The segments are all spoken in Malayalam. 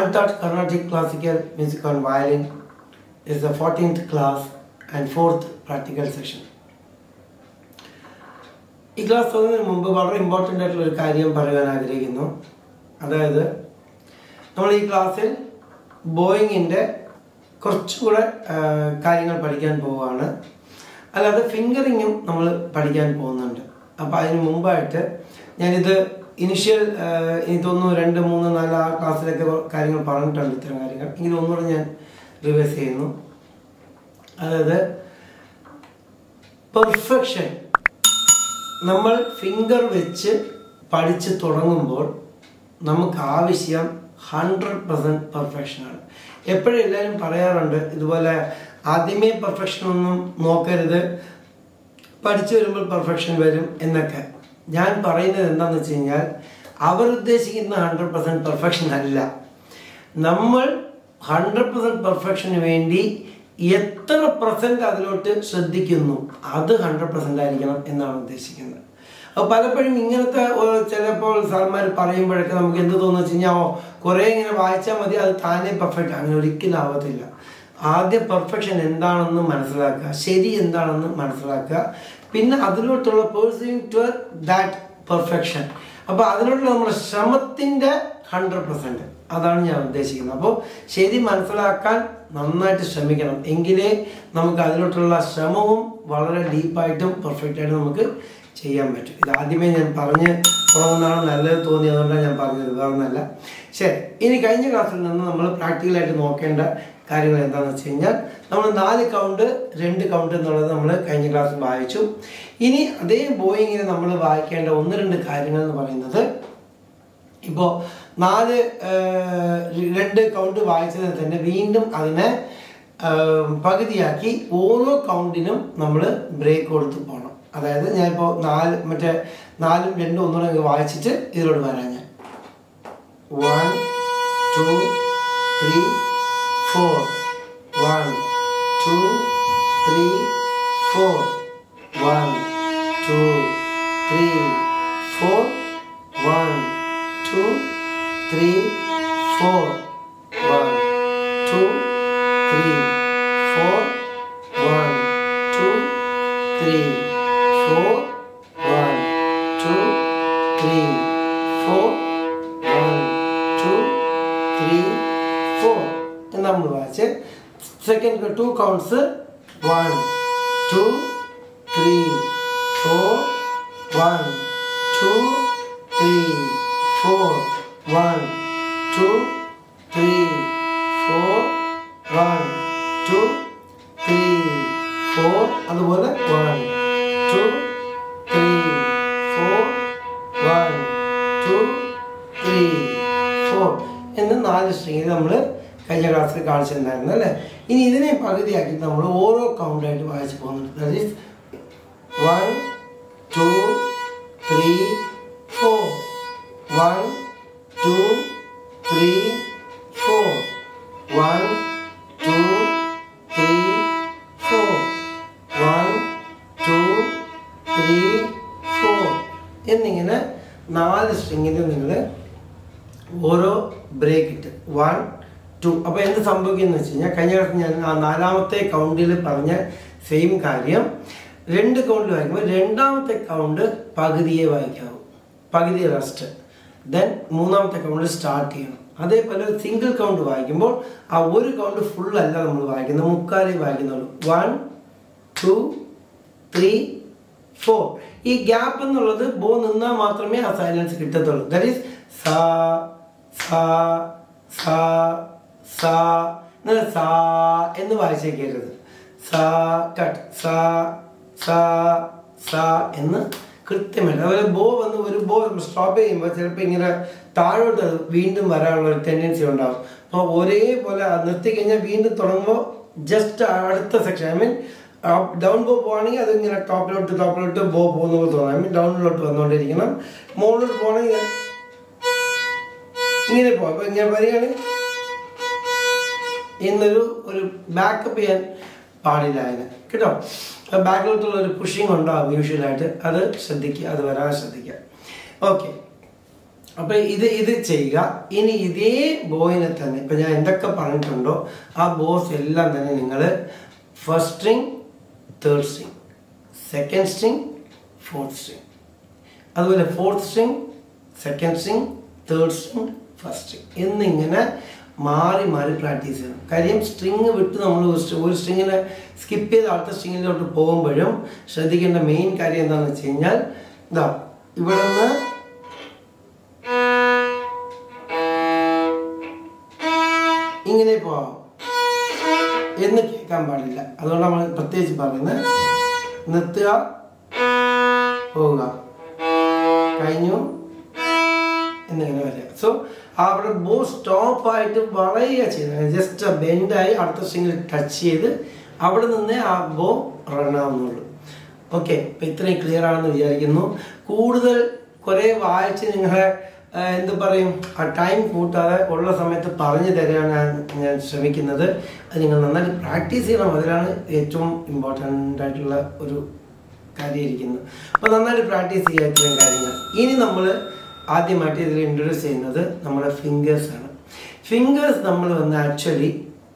Untaught Carnatic Classical Music on Violin is the 14th class and 4th practical session. ഈ ക്ലാസ് തുടങ്ങുന്നതിന് മുമ്പ് വളരെ ഇമ്പോർട്ടൻ്റ് ആയിട്ടുള്ള ഒരു കാര്യം പറയാൻ ആഗ്രഹിക്കുന്നു അതായത് നമ്മൾ ഈ ക്ലാസ്സിൽ ബോയിങ്ങിൻ്റെ കുറച്ചുകൂടെ ആ, കാര്യങ്ങൾ പഠിക്കാൻ പോവുകയാണ് അല്ലാതെ ഫിംഗറിങ്ങും നമ്മൾ പഠിക്കാൻ പോകുന്നുണ്ട് അപ്പോൾ അതിന് മുമ്പായിട്ട് ഞാനിത് ഇനിഷ്യൽ എനിക്ക് തോന്നുന്നു രണ്ട് മൂന്ന് നാല് ആ ക്ലാസ്സിലൊക്കെ കാര്യങ്ങൾ പറഞ്ഞിട്ടുണ്ട് ഇത്തരം കാര്യങ്ങൾ എങ്കിലും ഒന്നുകൂടെ ഞാൻ റിവേഴ്സ് ചെയ്യുന്നു അതായത് പെർഫെക്ഷൻ നമ്മൾ ഫിംഗർ വെച്ച് പഠിച്ച് തുടങ്ങുമ്പോൾ നമുക്ക് ആവശ്യം ഹൺഡ്രഡ് പെർസെൻറ്റ് പെർഫെക്ഷനാണ് എപ്പോഴും എല്ലാവരും പറയാറുണ്ട് ഇതുപോലെ ആദ്യമേ പെർഫെക്ഷൻ ഒന്നും നോക്കരുത് പഠിച്ചു വരുമ്പോൾ പെർഫെക്ഷൻ വരും എന്നൊക്കെ ഞാൻ പറയുന്നത് എന്താണെന്ന് വെച്ച് കഴിഞ്ഞാൽ അവർ ഉദ്ദേശിക്കുന്ന ഹൺഡ്രഡ് പെർസെൻറ്റ് പെർഫെക്ഷൻ അല്ല നമ്മൾ ഹൺഡ്രഡ് പെർസെൻറ്റ് പെർഫെക്ഷന് വേണ്ടി എത്ര പെർസെൻറ്റ് അതിലോട്ട് ശ്രദ്ധിക്കുന്നു അത് ഹൺഡ്രഡ് പെർസെൻറ്റ് ആയിരിക്കണം എന്നാണ് ഉദ്ദേശിക്കുന്നത് അപ്പോൾ പലപ്പോഴും ഇങ്ങനത്തെ ഓ- ചിലപ്പോൾ സാർമാർ പറയുമ്പോഴൊക്കെ നമുക്ക് എന്ത് തോന്നുന്നു വെച്ച് കഴിഞ്ഞാൽ ഓ കുറേ ഇങ്ങനെ വായിച്ചാൽ മതി അത് താനേ പെർഫെക്റ്റ് അങ്ങനെ ഒരിക്കലും ആവത്തില്ല ആദ്യം പെർഫെക്ഷൻ എന്താണെന്ന് മനസ്സിലാക്കുക ശരി എന്താണെന്ന് മനസ്സിലാക്കുക പിന്നെ അതിലോട്ടുള്ള പേഴ്സീവിങ് ടു ദാറ്റ് പെർഫെക്ഷൻ അപ്പോൾ അതിനുള്ള നമ്മുടെ ശ്രമത്തിൻ്റെ ഹൺഡ്രഡ് പെർസെൻറ്റ് അതാണ് ഞാൻ ഉദ്ദേശിക്കുന്നത് അപ്പോൾ ശരി മനസ്സിലാക്കാൻ നന്നായിട്ട് ശ്രമിക്കണം എങ്കിലേ നമുക്ക് അതിലോട്ടുള്ള ശ്രമവും വളരെ ഡീപ്പായിട്ടും പെർഫെക്റ്റ് ആയിട്ടും നമുക്ക് ചെയ്യാൻ പറ്റും ഇത് ആദ്യമേ ഞാൻ പറഞ്ഞ് തുടങ്ങുന്നതാണ് നല്ലത് തോന്നി അതുകൊണ്ടാണ് ഞാൻ പറഞ്ഞത് വേറെ ഒന്നല്ല ശരി ഇനി കഴിഞ്ഞ ക്ലാസ്സിൽ നിന്ന് നമ്മൾ പ്രാക്ടിക്കലായിട്ട് നോക്കേണ്ട കാര്യങ്ങൾ എന്താണെന്ന് വെച്ച് കഴിഞ്ഞാൽ നമ്മൾ നാല് കൗണ്ട് രണ്ട് കൗണ്ട് എന്നുള്ളത് നമ്മൾ കഴിഞ്ഞ ക്ലാസ്സിൽ വായിച്ചു ഇനി അതേ ബോയിങ്ങിന് നമ്മൾ വായിക്കേണ്ട ഒന്ന് രണ്ട് കാര്യങ്ങൾ എന്ന് പറയുന്നത് ഇപ്പോൾ നാല് ആ, രണ്ട് കൗണ്ട് വായിച്ചതിൽ തന്നെ വീണ്ടും അതിനെ ആ, പകുതിയാക്കി ഓരോ കൗണ്ടിനും നമ്മൾ ബ്രേക്ക് കൊടുത്ത് പോകണം അതായത് ഞാനിപ്പോൾ നാല് മറ്റേ നാലും രണ്ടും ഒന്നുകൂടെ അങ്ങ് വായിച്ചിട്ട് ഇതിലോട്ട് വരാം ഞാൻ one two three four one two three four one two three four one two three four one two three four one two three four one two three four one two three four എന്ന് നമ്മൾ വായിച്ച് second two counts one two three four one two three four one two three four one two three four അതുപോലെ one two three four one two three four എന്ന് നാല് സ്ട്രിങ്ങിൽ നമ്മൾ കഴിഞ്ഞ ക്ലാസ്സിൽ കാണിച്ചിട്ടുണ്ടായിരുന്നു അല്ലേ ഇനി ഇതിനെ പകുതിയാക്കി നമ്മൾ ഓരോ കൗണ്ടായിട്ട് വായിച്ച് പോകുന്നുണ്ട് that is one two three four one two three four one two three four one two three four എന്നിങ്ങനെ നാല് സ്ട്രിങ്ങിൽ നിങ്ങൾ ഓരോ ബ്രേക്ക് ഇട്ട് വൺ ടു അപ്പോൾ എന്ത് സംഭവിക്കുന്നു വെച്ച് കഴിഞ്ഞാൽ കഴിഞ്ഞ ദിവസം ഞാൻ ആ നാലാമത്തെ കൗണ്ടിൽ പറഞ്ഞ സെയിം കാര്യം രണ്ട് കൗണ്ടിൽ വായിക്കുമ്പോൾ രണ്ടാമത്തെ കൗണ്ട് പകുതിയെ വായിക്കാവൂ പകുതി റെസ്റ്റ് ദെൻ മൂന്നാമത്തെ കൗണ്ടിൽ സ്റ്റാർട്ട് ചെയ്യണം അതേപോലെ സിംഗിൾ കൗണ്ട് വായിക്കുമ്പോൾ ആ ഒരു കൗണ്ട് ഫുൾ അല്ല നമ്മൾ വായിക്കുന്നത് മുക്കാലേ വായിക്കുന്നുള്ളൂ വൺ ടു ത്രീ ഫോർ ഈ ഗ്യാപ്പ് എന്നുള്ളത് ബോ നിന്നാൽ മാത്രമേ ആ സൈലൻസ് കിട്ടത്തുള്ളൂ ദാറ്റ് ഈസ് സാ സാ സാ സാ എന്നാൽ സാ എന്ന് വായിച്ചേക്കരുത് സാ കട്ട് സാ സാ സാ എന്ന് കൃത്യമായിട്ട് അതുപോലെ ബോ വന്ന് ഒരു ബോ സ്റ്റോപ്പ് ചെയ്യുമ്പോൾ ചിലപ്പോൾ ഇങ്ങനെ താഴോട്ട് അത് വീണ്ടും വരാനുള്ള ഒരു ടെൻഡൻസി ഉണ്ടാവും അപ്പോൾ ഒരേപോലെ അത് നിർത്തി കഴിഞ്ഞാൽ വീണ്ടും തുടങ്ങുമ്പോൾ ജസ്റ്റ് അടുത്ത സെക്ഷൻ ഐ മീൻ ഡൗൺ ബോ പോവാണെങ്കിൽ അത് ഇങ്ങനെ ടോപ്പിലോട്ട് ടോപ്പിലോട്ട് ബോ പോകുന്ന പോലെ തോന്നാം ഐ മീൻ ഡൗണിലോട്ട് വന്നുകൊണ്ടിരിക്കണം മുകളിലോട്ട് പോകണമെങ്കിൽ ഇങ്ങനെ പോവാം അപ്പോൾ ഇങ്ങനെ വരികയാണെങ്കിൽ എന്നൊരു ഒരു ബാക്കപ്പ് ചെയ്യാൻ പാടില്ല അതിന് കേട്ടോ ബാക്കിലോട്ടുള്ള ഒരു പുഷിങ് ഉണ്ടാവും യൂഷ്വലായിട്ട് അത് ശ്രദ്ധിക്കുക അത് വരാൻ ശ്രദ്ധിക്കുക ഓക്കെ അപ്പൊ ഇത് ഇത് ചെയ്യുക ഇനി ഇതേ ബോയിനെ തന്നെ ഇപ്പൊ ഞാൻ എന്തൊക്കെ പറഞ്ഞിട്ടുണ്ടോ ആ ബോസ് എല്ലാം തന്നെ നിങ്ങൾ first string third string second string fourth string അതുപോലെ fourth string second string third string first string എന്നിങ്ങനെ മാറി മാറി പ്രാക്ടീസ് ചെയ്യണം കാര്യം സ്ട്രിങ് വിട്ട് നമ്മൾ ഒരു string- ഒരു സ്ട്രിങ്ങിനെ സ്കിപ്പ് ചെയ്ത് അടുത്ത സ്ട്രിങ്ങിലോട്ട് പോകുമ്പോഴും ശ്രദ്ധിക്കേണ്ട മെയിൻ കാര്യം എന്താണെന്ന് വെച്ച് കഴിഞ്ഞാൽ ഇതാ ഇവിടെ നിന്ന് ഇങ്ങനെ പോവാം എന്ന് കേൾക്കാൻ പാടില്ല അതുകൊണ്ട് നമ്മൾ പ്രത്യേകിച്ച് പറയുന്നത് നിർത്തുക പോവുക കഴിഞ്ഞു എന്നിങ്ങനെ വരിക സോ അവിടെ ബോ സ്റ്റോപ്പ് ആയിട്ട് വളയുക ചെയ്ത് ജസ്റ്റ് ബെൻഡായി അടുത്ത സ്ട്രിങ്ങിൽ ടച്ച് ചെയ്ത് അവിടെ നിന്നേ ആ ബോ റൺ ആവുന്നുള്ളൂ ഓക്കെ ഇപ്പം ഇത്രയും ക്ലിയർ ആണെന്ന് വിചാരിക്കുന്നു കൂടുതൽ കുറേ വായിച്ച് നിങ്ങളെ ആ, എന്ത് പറയും ആ ടൈം കൂട്ടാതെ ഉള്ള സമയത്ത് പറഞ്ഞു തരാനാണ് ഞാൻ ശ്രമിക്കുന്നത് അത് നിങ്ങൾ നന്നായിട്ട് പ്രാക്ടീസ് ചെയ്യണം അതിലാണ് ഏറ്റവും ഇമ്പോർട്ടൻ്റ് ആയിട്ടുള്ള ഒരു കാര്യം ഇരിക്കുന്നത് അപ്പോൾ നന്നായിട്ട് പ്രാക്ടീസ് ചെയ്യുക ഇത്രയും കാര്യങ്ങൾ ഇനി നമ്മൾ ആദ്യമായിട്ട് ഇതിൽ ഇൻട്രൊഡ്യൂസ് ചെയ്യുന്നത് നമ്മുടെ ഫിംഗേഴ്സ് ആണ് ഫിംഗേഴ്സ് നമ്മൾ വന്ന് ആക്ച്വലി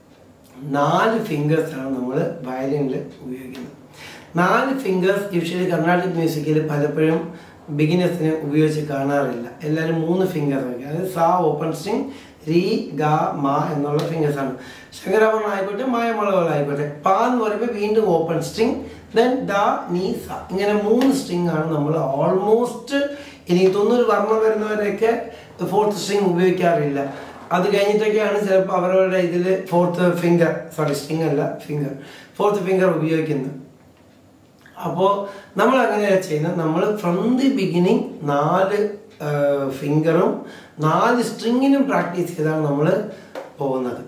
നാല് ഫിംഗേഴ്സ് ആണ് നമ്മൾ വയലിനിൽ ഉപയോഗിക്കുന്നത് നാല് ഫിംഗേഴ്സ് യൂഷ്വലി കർണാട്ടിക് മ്യൂസിക്കിൽ പലപ്പോഴും ബിഗിനേഴ്സിനെ ഉപയോഗിച്ച് കാണാറില്ല എല്ലാവരും മൂന്ന് ഫിംഗേഴ്സ് ആയിരിക്കും അതായത് സാ ഓപ്പൺ സ്ട്രിങ് രീ ഗ മ എന്നുള്ള ഫിംഗേഴ്സ് ആണ് ശങ്കരാഭരണം ആയിക്കോട്ടെ മായമുളകൾ ആയിക്കോട്ടെ പാ എന്ന് പറയുമ്പോൾ വീണ്ടും ഓപ്പൺ സ്ട്രിങ് ദെൻ ദ നീ സ ഇങ്ങനെ മൂന്ന് സ്ട്രിങ് ആണ് നമ്മൾ ഓൾമോസ്റ്റ് ഇനി തൊണ്ണൂറ് വർണ്ണം വരുന്നവരെയൊക്കെ ഫോർത്ത് സ്ട്രിങ് ഉപയോഗിക്കാറില്ല അത് കഴിഞ്ഞിട്ടൊക്കെയാണ് ചിലപ്പോൾ അവരവരുടെ ഇതിൽ ഫോർത്ത് ഫിംഗർ സോറി സ്ട്രിങ് അല്ല ഫിംഗർ ഫോർത്ത് ഫിംഗർ ഉപയോഗിക്കുന്നത് അപ്പോൾ നമ്മൾ അങ്ങനെയാണ് ചെയ്യുന്നത് നമ്മൾ ഫ്രം ദി ബിഗിനിങ് നാല് ഫിംഗറും നാല് സ്ട്രിങ്ങിനും പ്രാക്ടീസ് ചെയ്താണ് നമ്മൾ പോകുന്നത്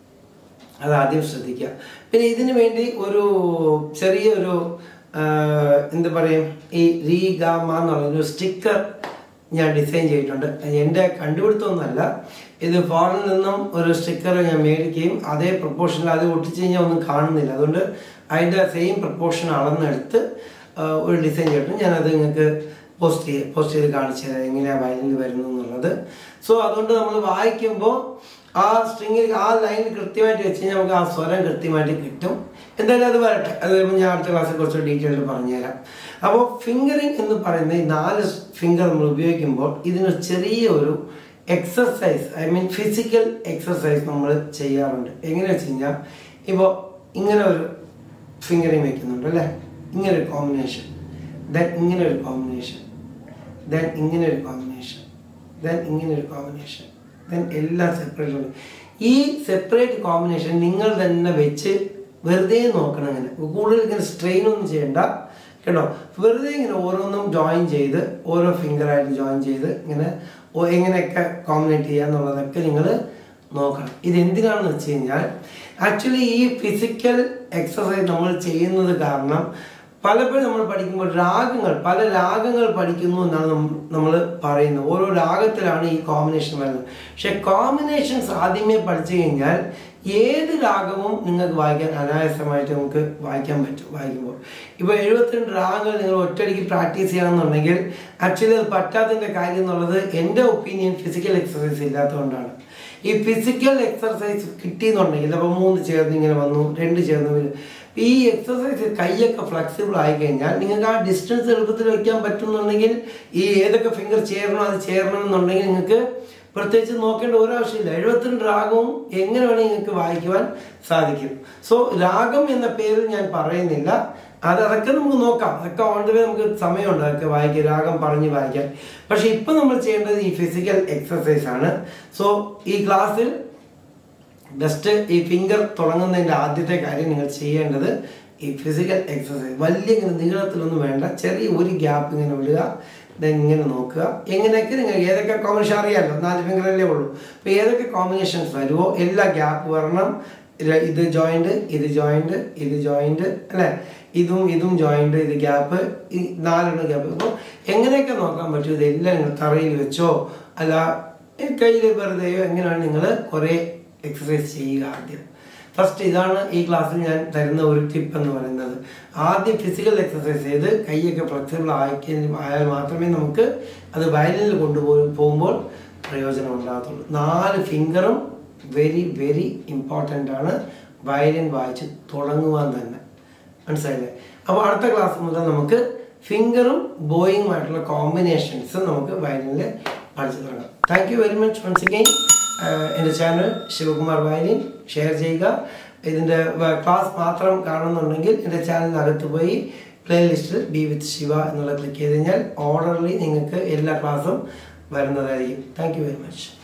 അത് ആദ്യം ശ്രദ്ധിക്കുക പിന്നെ ഇതിനു വേണ്ടി ഒരു ചെറിയൊരു ആ, എന്താ പറയും ഈ രീ ഗ മ എന്നുള്ള ഒരു സ്റ്റിക്കർ ഞാൻ ഡിസൈൻ ചെയ്തിട്ടുണ്ട് അത് എൻ്റെ കണ്ടുപിടുത്തമൊന്നുമല്ല ഇത് ഫോറിനിൽ നിന്നും ഒരു സ്റ്റിക്കർ ഞാൻ മേടിക്കുകയും അതേ പ്രൊപ്പോർഷനിൽ അത് ഒട്ടിച്ച് കഴിഞ്ഞാൽ ഒന്നും കാണുന്നില്ല അതുകൊണ്ട് അതിൻ്റെ സെയിം പ്രൊപ്പോർഷൻ അളന്നെടുത്ത് ആ, ഒരു ഡിസൈൻ ചെയ്തിട്ടുണ്ട് ഞാനത് നിങ്ങൾക്ക് പോസ്റ്റ് ചെയ്ത് പോസ്റ്റ് ചെയ്ത് കാണിച്ചു തരാം എങ്ങനെയാണ് വയലിൽ വരുന്നു എന്നുള്ളത് സോ അതുകൊണ്ട് നമ്മൾ വായിക്കുമ്പോൾ ആ സ്ട്രിങ്ങിൽ ആ ലൈൻ കൃത്യമായിട്ട് വെച്ച് കഴിഞ്ഞാൽ നമുക്ക് ആ സ്വരം കൃത്യമായിട്ട് കിട്ടും എന്തായാലും അത് വരട്ടെ അത് വരുമ്പോൾ ഞാൻ അടുത്ത ക്ലാസ്സിൽ കുറച്ച് ഡീറ്റെയിൽ പറഞ്ഞുതരാം അപ്പോൾ ഫിംഗറിങ് എന്ന് പറയുന്ന ഈ നാല് ഫിംഗർ നമ്മൾ ഉപയോഗിക്കുമ്പോൾ ഇതിന് ചെറിയ ഒരു exercise I mean physical exercise നമ്മൾ ചെയ്യാറുണ്ട് എങ്ങനെ വെച്ച് കഴിഞ്ഞാൽ ഇപ്പോൾ ഇങ്ങനെ ഒരു ഫിംഗറിങ് വെക്കുന്നുണ്ട് അല്ലേ ഇങ്ങനെ ഒരു കോമ്പിനേഷൻ ദെൻ ഇങ്ങനെ ഒരു കോമ്പിനേഷൻ ദെൻ ഇങ്ങനെ ഒരു കോമ്പിനേഷൻ ദെൻ ഇങ്ങനെ ഒരു കോമ്പിനേഷൻ ദെൻ എല്ലാം സെപ്പറേറ്റ് ഉണ്ട് ഈ സെപ്പറേറ്റ് കോമ്പിനേഷൻ നിങ്ങൾ തന്നെ വെച്ച് വെറുതെ നോക്കണം ഇങ്ങനെ കൂടുതൽ ഇങ്ങനെ സ്ട്രെയിൻ ഒന്നും ചെയ്യണ്ട കേട്ടോ വെറുതെ ഇങ്ങനെ ഓരോന്നും ജോയിൻ ചെയ്ത് ഓരോ ഫിംഗറായിട്ട് ജോയിൻ ചെയ്ത് ഇങ്ങനെ ഓ- എങ്ങനെയൊക്കെ കോമ്പിനേറ്റ് ചെയ്യുക എന്നുള്ളതൊക്കെ നിങ്ങൾ നോക്കണം ഇത് എന്തിനാണെന്ന് വെച്ച് കഴിഞ്ഞാൽ ആക്ച്വലി ഈ ഫിസിക്കൽ എക്സസൈസ് നമ്മൾ ചെയ്യുന്നത് കാരണം പലപ്പോഴും നമ്മൾ പഠിക്കുമ്പോൾ രാഗങ്ങൾ പല രാഗങ്ങൾ പഠിക്കുന്നു എന്നാണ് നമ്മൾ പറയുന്നത് ഓരോ രാഗത്തിലാണ് ഈ കോമ്പിനേഷൻ വരുന്നത് പക്ഷെ കോമ്പിനേഷൻസ് ആദ്യമേ പഠിച്ചു കഴിഞ്ഞാൽ ഏത് രാഗവും നിങ്ങൾക്ക് വായിക്കാൻ അനായാസമായിട്ട് നമുക്ക് വായിക്കാൻ പറ്റും വായിക്കുമ്പോൾ ഇപ്പോൾ എഴുപത്തിരണ്ട് രാഗങ്ങൾ നിങ്ങൾ ഒറ്റയടിക്ക് പ്രാക്ടീസ് ചെയ്യണമെന്നുണ്ടെങ്കിൽ ആക്ച്വലി അത് പറ്റാത്തതിൻ്റെ കാര്യം എന്നുള്ളത് എൻ്റെ ഒപ്പീനിയൻ ഫിസിക്കൽ എക്സസൈസ് ഇല്ലാത്തതുകൊണ്ടാണ് ഈ ഫിസിക്കൽ എക്സർസൈസ് കിട്ടിയെന്നുണ്ടെങ്കിൽ അപ്പോൾ മൂന്ന് ചേർന്ന് ഇങ്ങനെ വന്നു രണ്ട് ചേർന്ന് വരും ഈ എക്സസൈസ് കൈയൊക്കെ ഫ്ലെക്സിബിൾ ആയി കഴിഞ്ഞാൽ നിങ്ങൾക്ക് ആ ഡിസ്റ്റൻസ് എളുപ്പത്തിൽ വെക്കാൻ പറ്റുന്നുണ്ടെങ്കിൽ ഈ ഏതൊക്കെ ഫിംഗർ ചേരണോ അത് ചേരണം എന്നുണ്ടെങ്കിൽ നിങ്ങൾക്ക് പ്രത്യേകിച്ച് നോക്കേണ്ട ഒരു ആവശ്യമില്ല എഴുപത്തിരണ്ട് രാഗവും എങ്ങനെ വേണമെങ്കിൽ നിങ്ങൾക്ക് വായിക്കുവാൻ സാധിക്കും സോ രാഗം എന്ന പേരിൽ ഞാൻ പറയുന്നില്ല അത് അതൊക്കെ നമുക്ക് നോക്കാം അതൊക്കെ ഓൺ ദ വേ നമുക്ക് സമയമുണ്ട് അതൊക്കെ വായിക്കാൻ രാഗം പറഞ്ഞ് വായിക്കാൻ പക്ഷെ ഇപ്പം നമ്മൾ ചെയ്യേണ്ടത് ഈ ഫിസിക്കൽ എക്സസൈസ് ആണ് സോ ഈ ക്ലാസ്സിൽ ജസ്റ്റ് ഈ ഫിംഗർ തുടങ്ങുന്നതിൻ്റെ ആദ്യത്തെ കാര്യം നിങ്ങൾ ചെയ്യേണ്ടത് ഈ ഫിസിക്കൽ എക്സസൈസ് വലിയ ഇങ്ങനെ നീളത്തിലൊന്നും വേണ്ട ചെറിയ ഒരു ഗ്യാപ്പ് ഇങ്ങനെ വിടുക ദെൻ ഇങ്ങനെ നോക്കുക എങ്ങനെയൊക്കെ നിങ്ങൾ ഏതൊക്കെ കോമ്പിനേഷൻ അറിയാമല്ലോ നാല് ഫിംഗറല്ലേ ഉള്ളൂ അപ്പോൾ ഏതൊക്കെ കോമ്പിനേഷൻസ് വരുമോ എല്ലാ ഗ്യാപ്പ് വരണം ഇല്ല- ഇത് ജോയിന്റ് ഇത് ജോയിന്റ് ഇത് ജോയിന്റ് അല്ലേ ഇതും ഇതും ജോയിന്റ് ഇത് ഗ്യാപ്പ് ഈ നാലെണ്ണം ഗ്യാപ്പ് അപ്പോൾ എങ്ങനെയൊക്കെ നോക്കാൻ പറ്റും ഇതെല്ലാം നിങ്ങൾ തറയിൽ വെച്ചോ അല്ല കയ്യിൽ വെറുതെയോ എങ്ങനെയാണ് നിങ്ങൾ കുറേ എക്സസൈസ് ചെയ്യുക ആദ്യം ഫസ്റ്റ് ഇതാണ് ഈ ക്ലാസ്സിൽ ഞാൻ തരുന്ന ഒരു ടിപ്പ് എന്ന് പറയുന്നത് ആദ്യം ഫിസിക്കൽ എക്സസൈസ് ചെയ്ത് കൈയൊക്കെ ഫ്ലെക്സിബിൾ ആക്കി ആയാൽ മാത്രമേ നമുക്ക് അത് വയലിനിൽ കൊണ്ടുപോയി പോകുമ്പോൾ പ്രയോജനം ഉണ്ടാകത്തുള്ളൂ നാല് ഫിംഗറും വെരി വെരി ഇമ്പോർട്ടൻ്റ് ആണ് വയലിൻ വായിച്ച് തുടങ്ങുവാൻ തന്നെ മനസ്സിലായില്ലേ അപ്പോൾ അടുത്ത ക്ലാസ് മുതൽ നമുക്ക് ഫിംഗറും ബോയിങ്ങുമായിട്ടുള്ള കോമ്പിനേഷൻസ് നമുക്ക് വയലിനിൽ പഠിച്ചു തുടങ്ങാം thank you very much once again എൻ്റെ ചാനൽ ശിവകുമാർ വയലിൻ ഷെയർ ചെയ്യുക ഇതിൻ്റെ ക്ലാസ് മാത്രം കാണുന്നുണ്ടെങ്കിൽ എൻ്റെ ചാനലിനകത്ത് പോയി പ്ലേലിസ്റ്റിൽ ബി വിത്ത് ശിവ എന്നുള്ള ക്ലിക്ക് ചെയ്ത് കഴിഞ്ഞാൽ ഓർഡറിൽ നിങ്ങൾക്ക് എല്ലാ ക്ലാസ്സും വരുന്നതായിരിക്കും താങ്ക് യു വെരി മച്ച്